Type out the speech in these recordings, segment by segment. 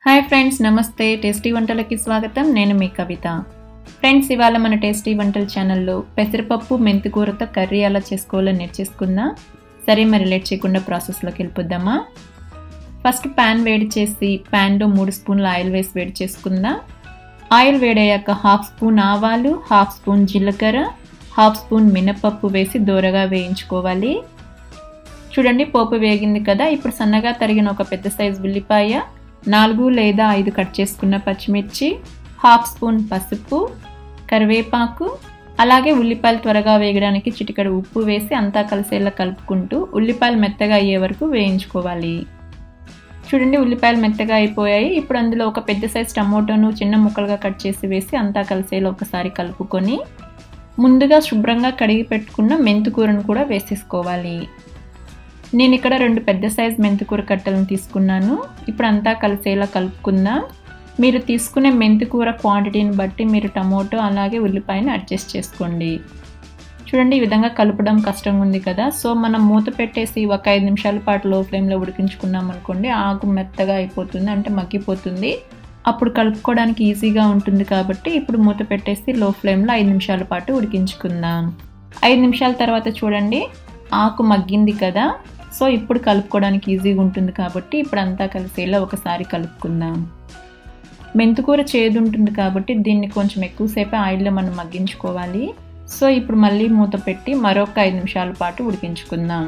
hi friends నమస్తే tasty వంటలకి స్వాగతం నేను మీ కవిత ఫ్రెండ్స్ ఇవాళ మన టేస్టీ వంటల ఛానల్లో పెసరపప్పు మెంతికూరతో కర్రీ ఎలా చేసుకోవాలో నేర్చేసుకుందాం సరే మరి లేట్ చేయకుండా ప్రాసెస్లోకి వెళ్ళిపోద్దామా ఫస్ట్ ప్యాన్ వేడి చేసి ప్యాన్లో మూడు స్పూన్ల ఆయిల్ వేసి వేడి చేసుకుందాం ఆయిల్ వేడయ్యాక హాఫ్ స్పూన్ ఆవాలు హాఫ్ స్పూన్ జీలకర్ర హాఫ్ స్పూన్ మినపప్పు వేసి దూరగా వేయించుకోవాలి చూడండి పోపు వేగింది కదా ఇప్పుడు సన్నగా తరిగిన ఒక పెద్ద సైజు ఉల్లిపాయ నాలుగు లేదా ఐదు కట్ చేసుకున్న పచ్చిమిర్చి హాఫ్ స్పూన్ పసుపు కరివేపాకు అలాగే ఉల్లిపాయలు త్వరగా వేయడానికి చిటికడ ఉప్పు వేసి అంతా కలిసేలా కలుపుకుంటూ ఉల్లిపాయలు మెత్తగా అయ్యే వరకు వేయించుకోవాలి చూడండి ఉల్లిపాయలు మెత్తగా అయిపోయాయి ఇప్పుడు అందులో ఒక పెద్ద సైజు టమోటోను చిన్న ముక్కలుగా కట్ చేసి వేసి అంతా కలిసేలా ఒకసారి కలుపుకొని ముందుగా శుభ్రంగా కడిగి పెట్టుకున్న మెంతుకూరను కూడా వేసేసుకోవాలి నేను ఇక్కడ రెండు పెద్ద సైజ్ మెంతికూర కట్టలను తీసుకున్నాను ఇప్పుడు అంతా కలిసేలా కలుపుకుందాం మీరు తీసుకునే మెంతికూర క్వాంటిటీని బట్టి మీరు టమోటో అలాగే ఉల్లిపాయను అడ్జస్ట్ చేసుకోండి చూడండి ఈ విధంగా కలపడం కష్టంగా ఉంది కదా సో మనం మూత పెట్టేసి ఒక ఐదు నిమిషాల పాటు లో ఫ్లేమ్లో ఉడికించుకున్నాం అనుకోండి ఆకు మెత్తగా అయిపోతుంది అంటే మగ్గిపోతుంది అప్పుడు కలుపుకోవడానికి ఈజీగా ఉంటుంది కాబట్టి ఇప్పుడు మూత పెట్టేసి లో ఫ్లేమ్లో ఐదు నిమిషాల పాటు ఉడికించుకుందాం ఐదు నిమిషాల తర్వాత చూడండి ఆకు మగ్గింది కదా సో ఇప్పుడు కలుపుకోవడానికి ఈజీగా ఉంటుంది కాబట్టి ఇప్పుడు అంతా కలిసేలా ఒకసారి కలుపుకుందాం మెంతుకూర చేదు ఉంటుంది కాబట్టి దీన్ని కొంచెం ఎక్కువసేపు ఆయిల్లో మనం మగ్గించుకోవాలి సో ఇప్పుడు మళ్ళీ మూత పెట్టి మరొక ఐదు నిమిషాల పాటు ఉడికించుకుందాం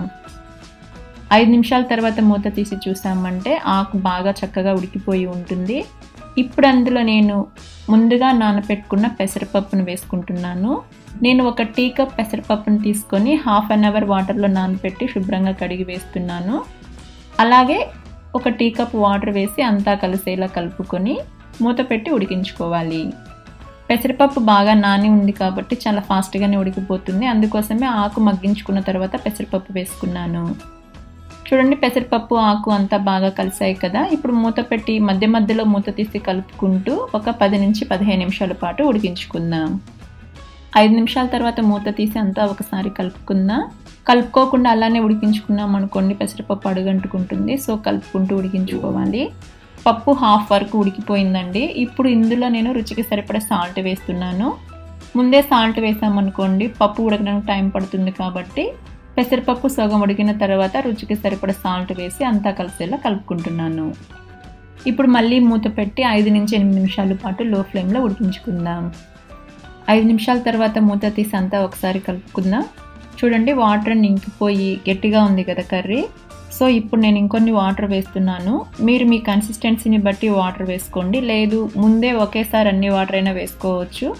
ఐదు నిమిషాల తర్వాత మూత తీసి చూసామంటే ఆకు బాగా చక్కగా ఉడికిపోయి ఉంటుంది ఇప్పుడు అందులో నేను ముందుగా నానపెట్టుకున్న పెసరపప్పును వేసుకుంటున్నాను నేను ఒక టీ కప్ పెసరపప్పును తీసుకొని హాఫ్ అన్ అవర్ వాటర్లో నానపెట్టి శుభ్రంగా కడిగి వేస్తున్నాను అలాగే ఒక టీ కప్ వాటర్ వేసి అంతా కలిసేలా కలుపుకొని మూత పెట్టి ఉడికించుకోవాలి పెసరపప్పు బాగా నాని ఉంది కాబట్టి చాలా ఫాస్ట్గానే ఉడికిపోతుంది అందుకోసమే ఆకు మగ్గించుకున్న తర్వాత పెసరపప్పు వేసుకున్నాను చూడండి పెసరపప్పు ఆకు అంతా బాగా కలిసాయి కదా ఇప్పుడు మూత పెట్టి మధ్య మధ్యలో మూత తీసి కలుపుకుంటూ ఒక పది నుంచి పదిహేను నిమిషాల పాటు ఉడికించుకుందాం ఐదు నిమిషాల తర్వాత మూత తీసి అంతా ఒకసారి కలుపుకుందాం కలుపుకోకుండా అలానే ఉడికించుకున్నాం అనుకోండి పెసరపప్పు అడుగంటుకుంటుంది సో కలుపుకుంటూ ఉడికించుకోవాలి పప్పు హాఫ్ వరకు ఉడికిపోయిందండి ఇప్పుడు ఇందులో నేను రుచికి సరిపడే సాల్ట్ వేస్తున్నాను ముందే సాల్ట్ వేసామనుకోండి పప్పు ఉడకడానికి టైం పడుతుంది కాబట్టి పెసరపప్పు సగం ఉడికిన తర్వాత రుచికి సరిపడ సాల్ట్ వేసి అంతా కలిసేలా కలుపుకుంటున్నాను ఇప్పుడు మళ్ళీ మూత పెట్టి ఐదు నుంచి ఎనిమిది నిమిషాల పాటు లో ఫ్లేమ్లో ఉడికించుకుందాం ఐదు నిమిషాల తర్వాత మూత తీసి అంతా ఒకసారి కలుపుకుందాం చూడండి వాటర్ నింకిపోయి గట్టిగా ఉంది కదా కర్రీ సో ఇప్పుడు నేను ఇంకొన్ని వాటర్ వేస్తున్నాను మీరు మీ కన్సిస్టెన్సీని బట్టి వాటర్ వేసుకోండి లేదు ముందే ఒకేసారి అన్ని వాటర్ అయినా వేసుకోవచ్చు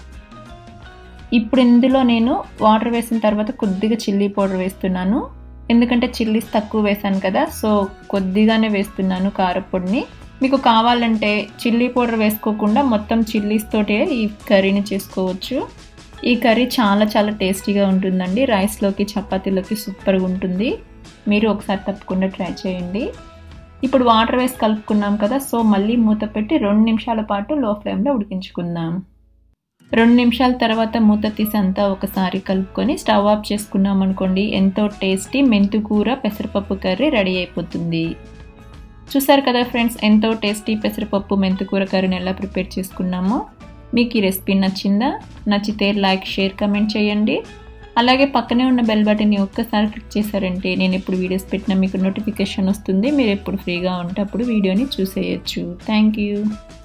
ఇప్పుడు ఇందులో నేను వాటర్ వేసిన తర్వాత కొద్దిగా చిల్లీ పౌడర్ వేస్తున్నాను ఎందుకంటే చిల్లీస్ తక్కువ వేసాను కదా సో కొద్దిగానే వేస్తున్నాను కారపొడిని మీకు కావాలంటే చిల్లీ పౌడర్ వేసుకోకుండా మొత్తం చిల్లీస్ తోటే ఈ కర్రీని చేసుకోవచ్చు ఈ కర్రీ చాలా చాలా టేస్టీగా ఉంటుందండి రైస్లోకి చపాతీలోకి సూపర్గా ఉంటుంది మీరు ఒకసారి తప్పకుండా ట్రై చేయండి ఇప్పుడు వాటర్ వేసి కలుపుకున్నాం కదా సో మళ్ళీ మూత పెట్టి రెండు నిమిషాల పాటు లో ఫ్లేమ్లో ఉడికించుకుందాం రెండు నిమిషాల తర్వాత మూత తీసి అంతా ఒకసారి కలుపుకొని స్టవ్ ఆఫ్ చేసుకున్నాం అనుకోండి ఎంతో టేస్టీ మెంతుకూర పెసరపప్పు కర్రీ రెడీ అయిపోతుంది చూసారు కదా ఫ్రెండ్స్ ఎంతో టేస్టీ పెసరపప్పు మెంతుకూర కర్రీని ఎలా ప్రిపేర్ చేసుకున్నామో మీకు ఈ రెసిపీ నచ్చిందా నచ్చితే లైక్ షేర్ కమెంట్ చేయండి అలాగే పక్కనే ఉన్న బెల్ బటన్ని ఒక్కసారి క్లిక్ చేశారంటే నేను ఎప్పుడు వీడియోస్ పెట్టినా మీకు నోటిఫికేషన్ వస్తుంది మీరు ఎప్పుడు ఫ్రీగా ఉంటే అప్పుడు వీడియోని చూసేయచ్చు థ్యాంక్ యూ